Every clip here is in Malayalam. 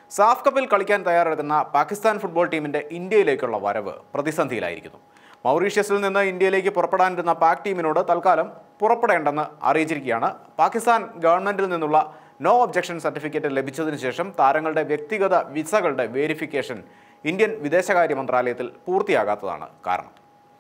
സാഫ് കപ്പിൽ കളിക്കാൻ തയ്യാറെടുക്കുന്ന പാകിസ്ഥാൻ ഫുട്ബോൾ ടീമിന്റെ ഇന്ത്യയിലേക്കുള്ള വരവ് പ്രതിസന്ധിയിലായിരിക്കുന്നു മൗറീഷ്യസിൽ നിന്ന് ഇന്ത്യയിലേക്ക് പുറപ്പെടാനിരുന്ന പാക് ടീമിനോട് തൽക്കാലം പുറപ്പെടേണ്ടെന്ന് അറിയിച്ചിരിക്കുകയാണ് പാകിസ്ഥാൻ ഗവൺമെന്റിൽ നിന്നുള്ള നോ ഒബ്ജക്ഷൻ സർട്ടിഫിക്കറ്റ് ലഭിച്ചതിന് ശേഷം താരങ്ങളുടെ വ്യക്തിഗത വിസകളുടെ വേരിഫിക്കേഷൻ ഇന്ത്യൻ വിദേശകാര്യ മന്ത്രാലയത്തിൽ പൂർത്തിയാകാത്തതാണ് കാരണം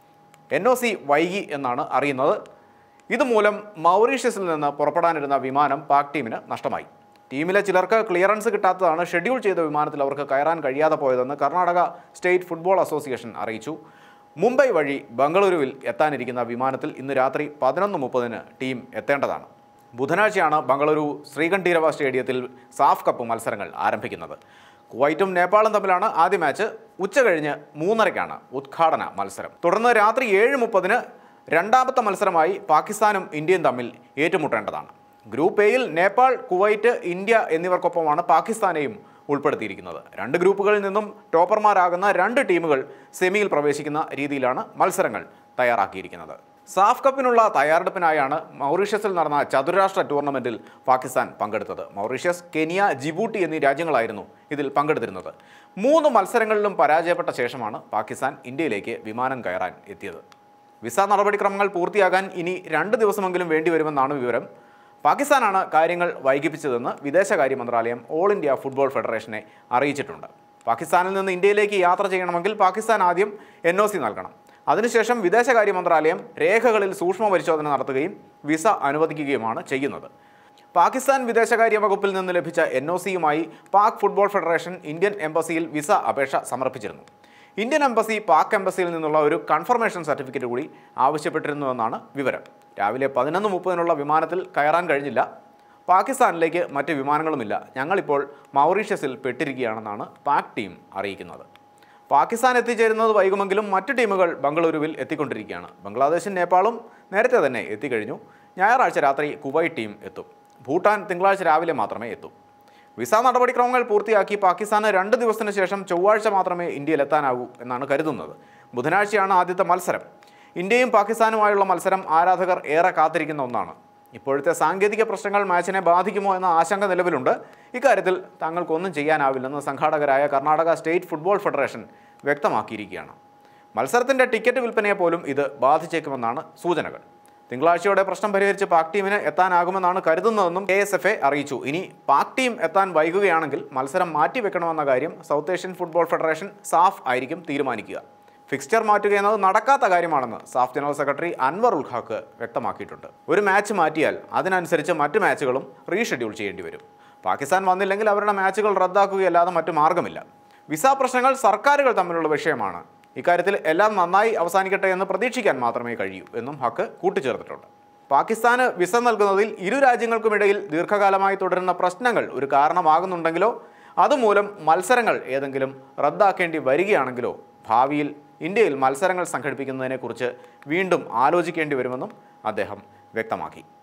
എൻ ഒ സി വൈകി എന്നാണ് അറിയുന്നത് ഇതുമൂലം മൗറീഷ്യസിൽ നിന്ന് പുറപ്പെടാനിരുന്ന വിമാനം പാക് ടീമിന് നഷ്ടമായി ടീമിലെ ചിലർക്ക് ക്ലിയറൻസ് കിട്ടാത്തതാണ് ഷെഡ്യൂൾ ചെയ്ത വിമാനത്തിൽ അവർക്ക് കയറാൻ കഴിയാതെ പോയതെന്ന് കർണാടക സ്റ്റേറ്റ് ഫുട്ബോൾ അസോസിയേഷൻ അറിയിച്ചു മുംബൈ വഴി ബംഗളൂരുവിൽ എത്താനിരിക്കുന്ന വിമാനത്തിൽ ഇന്ന് രാത്രി പതിനൊന്ന് മുപ്പതിന് ടീം എത്തേണ്ടതാണ് ബുധനാഴ്ചയാണ് ബംഗളൂരു ശ്രീകണ്ഠീരവ സ്റ്റേഡിയത്തിൽ സാഫ് കപ്പ് മത്സരങ്ങൾ ആരംഭിക്കുന്നത് കുവൈറ്റും നേപ്പാളും തമ്മിലാണ് ആദ്യ മാച്ച് ഉച്ച കഴിഞ്ഞ് മൂന്നരയ്ക്കാണ് ഉദ്ഘാടന മത്സരം തുടർന്ന് രാത്രി ഏഴ് മുപ്പതിന് രണ്ടാമത്തെ മത്സരമായി പാകിസ്ഥാനും ഇന്ത്യയും തമ്മിൽ ഏറ്റുമുട്ടേണ്ടതാണ് ഗ്രൂപ്പ് എയിൽ നേപ്പാൾ കുവൈറ്റ് ഇന്ത്യ എന്നിവർക്കൊപ്പമാണ് പാകിസ്ഥാനെയും ഉൾപ്പെടുത്തിയിരിക്കുന്നത് രണ്ട് ഗ്രൂപ്പുകളിൽ നിന്നും ടോപ്പർമാരാകുന്ന രണ്ട് ടീമുകൾ സെമിയിൽ പ്രവേശിക്കുന്ന രീതിയിലാണ് മത്സരങ്ങൾ തയ്യാറാക്കിയിരിക്കുന്നത് സാഫ് കപ്പിനുള്ള തയ്യാറെടുപ്പിനായാണ് മൗറീഷ്യസിൽ നടന്ന ചതുരാഷ്ട്ര ടൂർണമെന്റിൽ പാകിസ്ഥാൻ പങ്കെടുത്തത് മൗറീഷ്യസ് കെനിയ ജിബൂട്ടി എന്നീ രാജ്യങ്ങളായിരുന്നു ഇതിൽ പങ്കെടുത്തിരുന്നത് മൂന്ന് മത്സരങ്ങളിലും പരാജയപ്പെട്ട ശേഷമാണ് പാകിസ്ഥാൻ ഇന്ത്യയിലേക്ക് വിമാനം കയറാൻ എത്തിയത് വിസ നടപടിക്രമങ്ങൾ പൂർത്തിയാകാൻ ഇനി രണ്ട് ദിവസമെങ്കിലും വേണ്ടിവരുമെന്നാണ് വിവരം പാകിസ്ഥാനാണ് കാര്യങ്ങൾ വൈകിപ്പിച്ചതെന്ന് വിദേശകാര്യ മന്ത്രാലയം ഓൾ ഇന്ത്യ ഫുട്ബോൾ ഫെഡറേഷനെ അറിയിച്ചിട്ടുണ്ട് പാകിസ്ഥാനിൽ നിന്ന് ഇന്ത്യയിലേക്ക് യാത്ര ചെയ്യണമെങ്കിൽ പാകിസ്ഥാൻ ആദ്യം എൻ ഒ സി നൽകണം അതിനുശേഷം വിദേശകാര്യ മന്ത്രാലയം രേഖകളിൽ സൂക്ഷ്മ പരിശോധന നടത്തുകയും വിസ അനുവദിക്കുകയുമാണ് ചെയ്യുന്നത് പാകിസ്ഥാൻ വിദേശകാര്യ വകുപ്പിൽ നിന്ന് ലഭിച്ച എൻ ഒ സിയുമായി പാക് ഫുട്ബോൾ ഫെഡറേഷൻ ഇന്ത്യൻ എംബസിയിൽ വിസ അപേക്ഷ സമർപ്പിച്ചിരുന്നു ഇന്ത്യൻ എംബസി പാക് എംബസിയിൽ നിന്നുള്ള ഒരു കൺഫർമേഷൻ സർട്ടിഫിക്കറ്റ് കൂടി ആവശ്യപ്പെട്ടിരുന്നുവെന്നാണ് വിവരം രാവിലെ പതിനൊന്ന് മുപ്പതിനുള്ള വിമാനത്തിൽ കയറാൻ കഴിഞ്ഞില്ല പാകിസ്ഥാനിലേക്ക് മറ്റ് വിമാനങ്ങളുമില്ല ഞങ്ങളിപ്പോൾ മൗറീഷ്യസിൽ പെട്ടിരിക്കുകയാണെന്നാണ് പാക് ടീം അറിയിക്കുന്നത് പാകിസ്ഥാൻ എത്തിച്ചേരുന്നത് വൈകുമെങ്കിലും മറ്റു ടീമുകൾ ബംഗളൂരുവിൽ എത്തിക്കൊണ്ടിരിക്കുകയാണ് ബംഗ്ലാദേശും നേപ്പാളും നേരത്തെ തന്നെ എത്തിക്കഴിഞ്ഞു ഞായറാഴ്ച രാത്രി കുവൈറ്റ് ടീം എത്തും ഭൂട്ടാൻ തിങ്കളാഴ്ച രാവിലെ മാത്രമേ എത്തൂ വിസ നടപടിക്രമങ്ങൾ പൂർത്തിയാക്കി പാകിസ്ഥാന് രണ്ട് ദിവസത്തിന് ശേഷം ചൊവ്വാഴ്ച മാത്രമേ ഇന്ത്യയിൽ എത്താനാവൂ എന്നാണ് കരുതുന്നത് ബുധനാഴ്ചയാണ് ആദ്യത്തെ മത്സരം ഇന്ത്യയും പാകിസ്ഥാനുമായുള്ള മത്സരം ആരാധകർ ഏറെ കാത്തിരിക്കുന്ന ഒന്നാണ് ഇപ്പോഴത്തെ സാങ്കേതിക പ്രശ്നങ്ങൾ മാച്ചിനെ ബാധിക്കുമോ എന്ന ആശങ്ക നിലവിലുണ്ട് ഇക്കാര്യത്തിൽ തങ്ങൾക്കൊന്നും ചെയ്യാനാവില്ലെന്ന് സംഘാടകരായ കർണാടക സ്റ്റേറ്റ് ഫുട്ബോൾ ഫെഡറേഷൻ വ്യക്തമാക്കിയിരിക്കുകയാണ് മത്സരത്തിന്റെ ടിക്കറ്റ് വിൽപ്പനയെ പോലും ഇത് ബാധിച്ചേക്കുമെന്നാണ് സൂചനകൾ തിങ്കളാഴ്ചയോടെ പ്രശ്നം പരിഹരിച്ച് പാക് ടീമിന് എത്താനാകുമെന്നാണ് കരുതുന്നതെന്നും കെ എസ് എഫ് എ അറിയിച്ചു ഇനി പാക് ടീം എത്താൻ വൈകുകയാണെങ്കിൽ മത്സരം മാറ്റിവെക്കണമെന്ന കാര്യം south Asian football federation SAFF ആയിരിക്കും തീരുമാനിക്കുക ഫിക്സ്ചർ മാറ്റുക എന്നത് നടക്കാത്ത കാര്യമാണെന്ന് SAFF general secretary Anwar ul Haq വ്യക്തമാക്കിയിട്ടുണ്ട് ഒരു മാച്ച് മാറ്റിയാൽ അതിനനുസരിച്ച് മറ്റ് മാച്ചുകളും റീഷെഡ്യൂൾ ചെയ്യേണ്ടി വരും പാകിസ്ഥാൻ വന്നില്ലെങ്കിൽ അവരുടെ മാച്ചുകൾ റദ്ദാക്കുകയല്ലാതെ മറ്റു മാർഗമില്ല വിസ പ്രശ്നങ്ങൾ സർക്കാരുകൾ തമ്മിലുള്ള വിഷയമാണ് ഇക്കാര്യത്തിൽ എല്ലാം നന്നായി അവസാനിക്കട്ടെ എന്ന് പ്രതീക്ഷിക്കാൻ മാത്രമേ കഴിയൂ എന്നും ഹക്ക് കൂട്ടിച്ചേർത്തിട്ടുണ്ട് പാകിസ്ഥാന് വിസ നൽകുന്നതിൽ ഇരു രാജ്യങ്ങൾക്കുമിടയിൽ ദീർഘകാലമായി തുടരുന്ന പ്രശ്നങ്ങൾ ഒരു കാരണമാകുന്നുണ്ടെങ്കിലോ അതുമൂലം മത്സരങ്ങൾ ഏതെങ്കിലും റദ്ദാക്കേണ്ടി വരികയാണെങ്കിലോ ഭാവിയിൽ ഇന്ത്യയിൽ മത്സരങ്ങൾ സംഘടിപ്പിക്കുന്നതിനെക്കുറിച്ച് വീണ്ടും ആലോചിക്കേണ്ടി വരുമെന്നും അദ്ദേഹം വ്യക്തമാക്കി